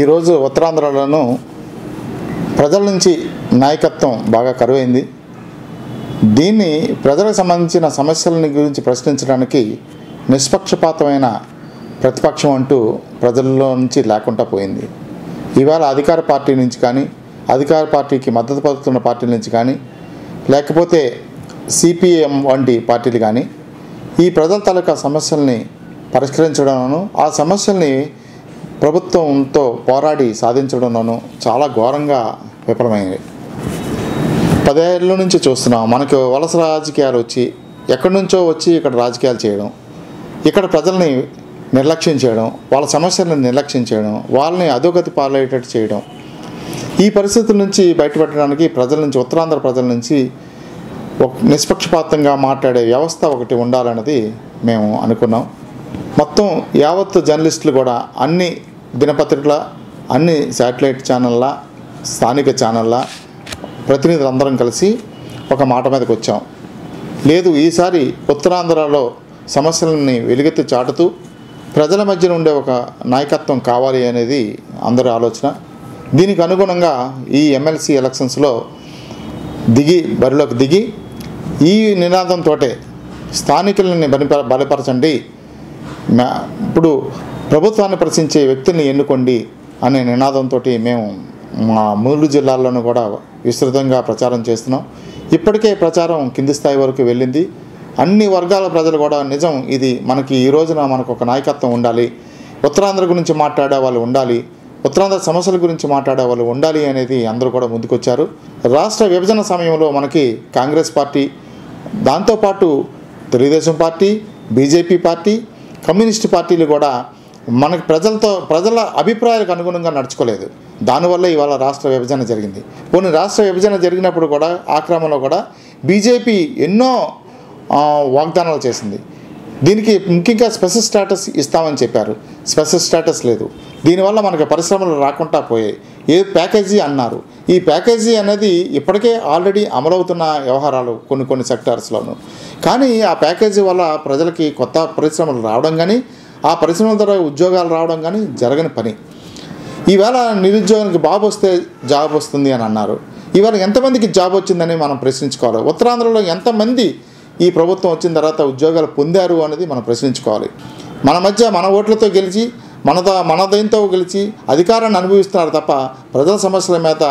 ఈరోజు ఉత్తరాంధ్రలోనూ ప్రజల నుంచి నాయకత్వం బాగా కరువైంది దీన్ని ప్రజలకు సంబంధించిన సమస్యలని గురించి ప్రశ్నించడానికి నిష్పక్షపాతమైన ప్రతిపక్షం అంటూ ప్రజల్లో నుంచి లేకుండా పోయింది ఇవాళ అధికార పార్టీ నుంచి కానీ అధికార పార్టీకి మద్దతు పలుకుతున్న పార్టీల నుంచి కానీ లేకపోతే సిపిఎం వంటి పార్టీలు కానీ ఈ ప్రజల తాలూకా సమస్యల్ని పరిష్కరించడంలోనూ ఆ సమస్యల్ని ప్రభుత్వంతో పోరాడి సాధించడంలోనూ చాలా ఘోరంగా విఫలమైనవి పదేళ్ళ నుంచి చూస్తున్నాం మనకు వలస రాజకీయాలు వచ్చి ఎక్కడి నుంచో వచ్చి ఇక్కడ రాజకీయాలు చేయడం ఇక్కడ ప్రజల్ని నిర్లక్ష్యం చేయడం వాళ్ళ సమస్యలను నిర్లక్ష్యం చేయడం వాళ్ళని అధోగతి పాలయ్యేటట్టు చేయడం ఈ పరిస్థితుల నుంచి బయటపడడానికి ప్రజల నుంచి ఉత్తరాంధ్ర ప్రజల నుంచి ఒక నిష్పక్షపాతంగా మాట్లాడే వ్యవస్థ ఒకటి ఉండాలన్నది మేము అనుకున్నాం మొత్తం యావత్ జర్నలిస్టులు కూడా అన్ని దినపత్రికల అన్ని శాటిలైట్ ఛానళ్ళ స్థానిక ఛానళ్ళ ప్రతినిధులందరం కలిసి ఒక మాట మీదకి వచ్చాం లేదు ఈసారి ఉత్తరాంధ్రలో సమస్యలని వెలుగెత్తి చాటుతూ ప్రజల మధ్యన ఉండే ఒక నాయకత్వం కావాలి అనేది అందరి ఆలోచన దీనికి అనుగుణంగా ఈ ఎమ్మెల్సీ ఎలక్షన్స్లో దిగి బరిలోకి దిగి ఈ నినాదంతో స్థానికులని బలిప బలపరచండి మా- ఇప్పుడు ప్రభుత్వాన్ని ప్రశ్నించే వ్యక్తుల్ని ఎన్నుకోండి అనే నినాదంతో మేము మా మూడు జిల్లాల్లోనూ కూడా విస్తృతంగా ప్రచారం చేస్తున్నాం ఇప్పటికే ప్రచారం కింది స్థాయి వరకు వెళ్ళింది అన్ని వర్గాల ప్రజలు కూడా నిజం ఇది మనకి ఈ రోజున మనకు ఒక నాయకత్వం ఉండాలి ఉత్తరాంధ్ర గురించి మాట్లాడే వాళ్ళు ఉండాలి ఉత్తరాంధ్ర సమస్యల గురించి మాట్లాడే వాళ్ళు ఉండాలి అనేది అందరూ కూడా ముందుకొచ్చారు రాష్ట్ర విభజన సమయంలో మనకి కాంగ్రెస్ పార్టీ దాంతోపాటు Telugudesam party BJP party communist పార్టీలు కూడా మనకి ప్రజలతో ప్రజల అభిప్రాయాలకు అనుగుణంగా నడుచుకోలేదు దానివల్ల ఇవాళ రాష్ట్ర విభజన జరిగింది పోనీ రాష్ట్ర విభజన జరిగినప్పుడు కూడా ఆ క్రమంలో కూడా బీజేపీ ఎన్నో ఆ, వాగ్దానాలు చేసింది దీనికి ముఖ్యంగా స్పెషల్ స్టేటస్ ఇస్తామని చెప్పారు స్పెషల్ స్టేటస్ లేదు దీనివల్ల మనకి పరిశ్రమలు రాకుండా పోయాయి ఏ ప్యాకేజీ అన్నారు ఈ ప్యాకేజీ అనేది ఇప్పటికే ఆల్రెడీ అమలవుతున్న వ్యవహారాలు కొన్ని కొన్ని సెక్టార్స్లోనూ కానీ ఆ ప్యాకేజీ వల్ల ప్రజలకి కొత్త పరిశ్రమలు రావడం కానీ ఆ పరిశ్రమల ద్వారా ఉద్యోగాలు రావడం కానీ జరగని పని ఈవేళ నిరుద్యోగానికి బాబు వస్తే జాబ్ వస్తుంది అని అన్నారు ఇవాళ ఎంతమందికి జాబ్ వచ్చిందని మనం ప్రశ్నించుకోవాలి ఉత్తరాంధ్రలో ఎంతమంది ఈ ప్రభుత్వం వచ్చిన తర్వాత ఉద్యోగాలు పొందారు అనేది మనం ప్రశ్నించుకోవాలి మన మధ్య మన ఓట్లతో గెలిచి మనతో మన దయంతో గెలిచి అధికారాన్ని అనుభవిస్తున్నారు తప్ప ప్రజల సమస్యల మీద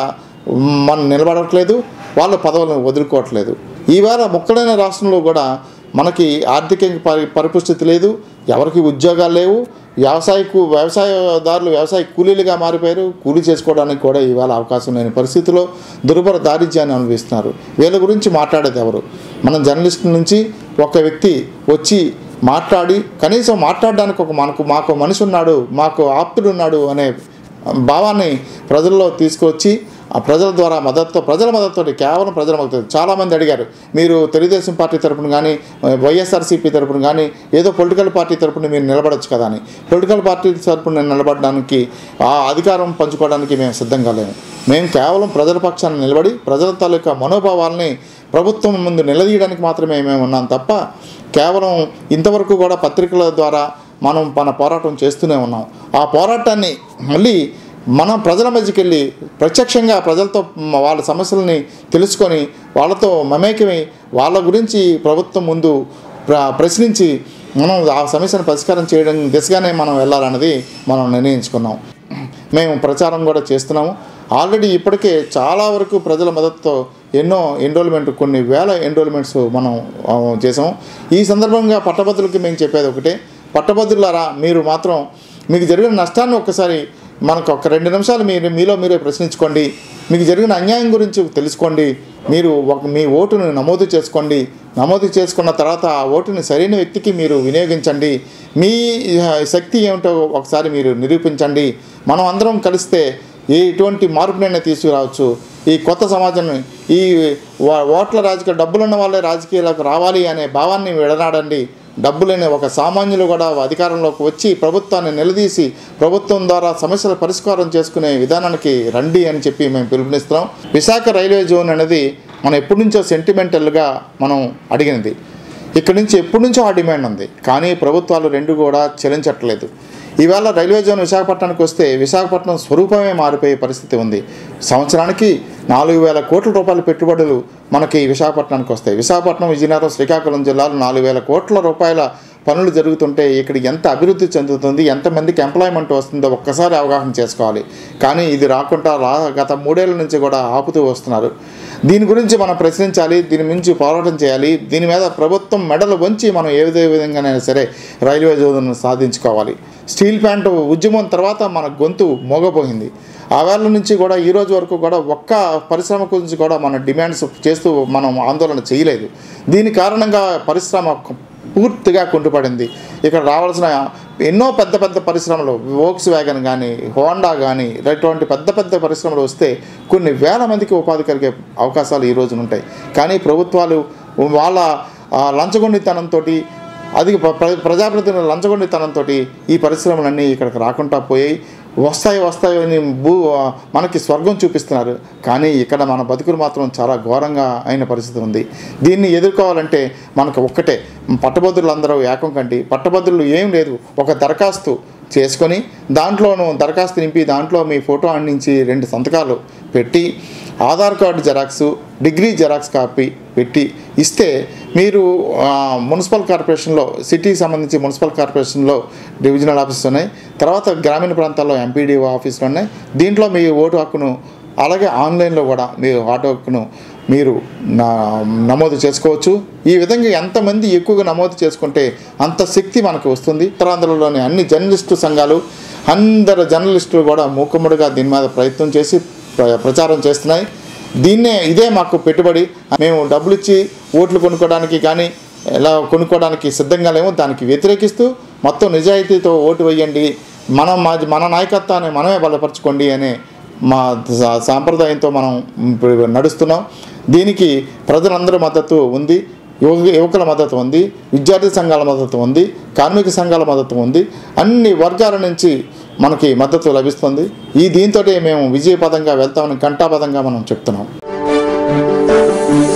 మనం నిలబడట్లేదు వాళ్ళ పదవులను వదులుకోవట్లేదు ఈవేళ ముక్కడైన రాష్ట్రంలో కూడా మనకి ఆర్థిక పరి పరిపుష్టితి లేదు ఎవరికి ఉద్యోగాలు లేవు వ్యవసాయకు వ్యవసాయదారులు వ్యవసాయ కూలీలుగా మారిపోయారు కూలీ చేసుకోవడానికి కూడా ఇవాళ అవకాశం లేని పరిస్థితిలో దుర్భర దారిద్ర్యాన్ని అనుభవిస్తున్నారు వీళ్ళ గురించి మాట్లాడేది ఎవరు మనం జర్నలిస్టుల నుంచి ఒక వ్యక్తి వచ్చి మాట్లాడి కనీసం మాట్లాడడానికి ఒక మనకు మాకు మనిషి ఉన్నాడు మాకు ఆప్తుడు ఉన్నాడు అనే భావాన్ని ప్రజల్లో తీసుకొచ్చి ఆ ప్రజల ద్వారా మద్దతుతో ప్రజల మద్దతుతో కేవలం ప్రజల మద్దతు చాలామంది అడిగారు మీరు తెలుగుదేశం పార్టీ తరపున కానీ వైఎస్ఆర్సీపీ తరపున కానీ ఏదో పొలిటికల్ పార్టీ తరపున మీరు నిలబడొచ్చు కదా అని పొలిటికల్ పార్టీ తరపున నిలబడడానికి ఆ అధికారం పంచుకోవడానికి మేము సిద్ధంగా లేము మేము కేవలం ప్రజల పక్షాన్ని నిలబడి ప్రజల తాలూకా మనోభావాల్ని ప్రభుత్వం ముందు నిలదీయడానికి మాత్రమే మేము ఉన్నాం తప్ప కేవలం ఇంతవరకు కూడా పత్రికల ద్వారా మనం మన పోరాటం చేస్తూనే ఉన్నాం ఆ పోరాటాన్ని మళ్ళీ మనం ప్రజల మధ్యకి వెళ్ళి ప్రత్యక్షంగా ప్రజలతో మ- వాళ్ళ సమస్యలని తెలుసుకొని వాళ్ళతో మమేకమై వాళ్ళ గురించి ప్రభుత్వం ముందు ప్ర ప్రశ్నించి మనం ఆ సమస్యను పరిష్కారం చేయడం దిశగానే మనం వెళ్ళాలన్నది మనం నిర్ణయించుకున్నాం మేము ప్రచారం కూడా చేస్తున్నాము ఆల్రెడీ ఇప్పటికే చాలా వరకు ప్రజల మద్దతుతో ఎన్నో ఎన్రోల్మెంట్ కొన్ని వేల ఎన్రోల్మెంట్స్ మనం ఆ, చేసాము ఈ సందర్భంగా పట్టభద్రులకి మేము చెప్పేది ఒకటే పట్టభద్రులారా మీరు మాత్రం మీకు జరిగిన నష్టాన్ని ఒక్కసారి మనకు ఒక రెండు నిమిషాలు మీరు మీలో మీరే ప్రశ్నించుకోండి మీకు జరిగిన అన్యాయం గురించి తెలుసుకోండి మీరు ఒక మీ ఓటును నమోదు చేసుకోండి నమోదు చేసుకున్న తర్వాత ఆ ఓటుని సరైన వ్యక్తికి మీరు వినియోగించండి మీ ఆ, శక్తి ఏమిటో ఒకసారి మీరు నిరూపించండి మనం అందరం కలిస్తే ఏ ఎటువంటి మార్పునైనా తీసుకురావచ్చు ఈ కొత్త సమాజం ఈ వా- ఓట్ల రాజకీయ డబ్బులున్న వాళ్ళే రాజకీయాలకు రావాలి అనే భావాన్ని విడనాడండి డబ్బులేని ఒక సామాన్యులు కూడా అధికారంలోకి వచ్చి ప్రభుత్వాన్ని నిలదీసి ప్రభుత్వం ద్వారా సమస్యల పరిష్కారం చేసుకునే విధానానికి రండి అని చెప్పి మేము పిలుపునిస్తున్నాం విశాఖ రైల్వే జోన్ అనేది మనం ఎప్పటి నుంచో సెంటిమెంటల్గా మనం అడిగినది ఇక్కడి నుంచి ఎప్పటి నుంచో ఆ డిమాండ్ ఉంది కానీ ప్రభుత్వాలు రెండు కూడా చెల్లించట్లేదు ఈవేళ రైల్వే జోన్ విశాఖపట్నానికి వస్తే విశాఖపట్నం స్వరూపమే మారిపోయే పరిస్థితి ఉంది సంవత్సరానికి నాలుగు వేల కోట్ల రూపాయల పెట్టుబడులు మనకి విశాఖపట్నానికి వస్తాయి విశాఖపట్నం విజయనగరం శ్రీకాకుళం జిల్లాలో నాలుగు వేల కోట్ల రూపాయల పనులు జరుగుతుంటే ఇక్కడ ఎంత అభివృద్ధి చెందుతుంది ఎంతమందికి ఎంప్లాయ్మెంట్ వస్తుందో ఒక్కసారి అవగాహన చేసుకోవాలి కానీ ఇది రాకుండా రా గత మూడేళ్ల నుంచి కూడా ఆపుతూ వస్తున్నారు దీని గురించి మనం ప్రశ్నించాలి దీని మించి పోరాటం చేయాలి దీని మీద ప్రభుత్వం మెడలు వంచి మనం ఏ విధ విధంగానైనా సరే రైల్వే జోన్ను సాధించుకోవాలి స్టీల్ ప్లాంట్ ఉద్యమం తర్వాత మన గొంతు మోగపోయింది ఆ వేళ నుంచి కూడా ఈ రోజు వరకు కూడా ఒక్క పరిశ్రమ గురించి కూడా మనం డిమాండ్స్ చేస్తూ మనం ఆందోళన చేయలేదు దీని కారణంగా పరిశ్రమ పూర్తిగా కుంటుపడింది ఇక్కడ రావాల్సిన ఎన్నో పెద్ద పెద్ద పరిశ్రమలు వోక్స్ వ్యాగన్ కానీ హోండా కానీ ఇటువంటి పెద్ద పెద్ద పరిశ్రమలు వస్తే కొన్ని వేల మందికి ఉపాధి కలిగే అవకాశాలు ఈ రోజున ఉంటాయి కానీ ప్రభుత్వాలు వాళ్ళ ఆ, లంచగొండితనంతో అది ప్ర- ప్రజాప్రతినిధుల లంచగొండితనంతో ఈ పరిశ్రమలన్నీ ఇక్కడికి రాకుండా పోయాయి వస్తాయి వస్తాయి అని భూ మనకి స్వర్గం చూపిస్తున్నారు కానీ ఇక్కడ మన బతుకులు మాత్రం చాలా ఘోరంగా అయిన పరిస్థితి ఉంది దీన్ని ఎదుర్కోవాలంటే మనకు ఒక్కటే పట్టభద్రులు అందరూ ఏకం కంటి పట్టభద్రులు ఏం లేదు ఒక దరఖాస్తు చేసుకొని దాంట్లోనూ దరఖాస్తు నింపి దాంట్లో మీ ఫోటో అందించి రెండు సంతకాలు పెట్టి Aadhaar card xerox degree xerox copy పెట్టి ఇస్తే మీరు ఆ, మున్సిపల్ కార్పొరేషన్లో సిటీకి సంబంధించి మున్సిపల్ కార్పొరేషన్లో డివిజనల్ ఆఫీస్ ఉన్నాయి తర్వాత గ్రామీణ ప్రాంతాల్లో ఎంపీడీఓ ఆఫీసులు ఉన్నాయి దీంట్లో మీ ఓటు హక్కును అలాగే ఆన్లైన్లో కూడా మీ ఓటు హక్కును మీరు నా నమోదు చేసుకోవచ్చు ఈ విధంగా ఎంతమంది ఎక్కువగా నమోదు చేసుకుంటే అంత శక్తి మనకు వస్తుంది ఉత్తరాంధ్రలోని అన్ని జర్నలిస్టు సంఘాలు అందరు జర్నలిస్టులు కూడా మూకుమ్మడిగా దీని మీద ప్రయత్నం చేసి ప్ర- ప్రచారం చేస్తున్నాయి దీన్నే ఇదే మాకు పెట్టుబడి మేము డబ్బులు ఇచ్చి ఓట్లు కొనుక్కోవడానికి కానీ ఎలా కొనుక్కోవడానికి సిద్ధంగా లేము దానికి వ్యతిరేకిస్తూ మొత్తం నిజాయితీతో ఓటు వేయండి మనం మా మన నాయకత్వాన్ని మనమే బలపరచుకోండి అనే మా సా- సాంప్రదాయంతో మనం ఇప్పుడు నడుస్తున్నాం దీనికి ప్రజలందరి మద్దతు ఉంది యువ యువకుల మద్దతు ఉంది విద్యార్థి సంఘాల మద్దతు ఉంది కార్మిక సంఘాల మద్దతు ఉంది అన్ని వర్గాల నుంచి మనకి మద్దతు లభిస్తుంది ఈ దీంతో మేము విజయపదంగా వెళ్తామని కంటాపదంగా మనం చెప్తున్నాం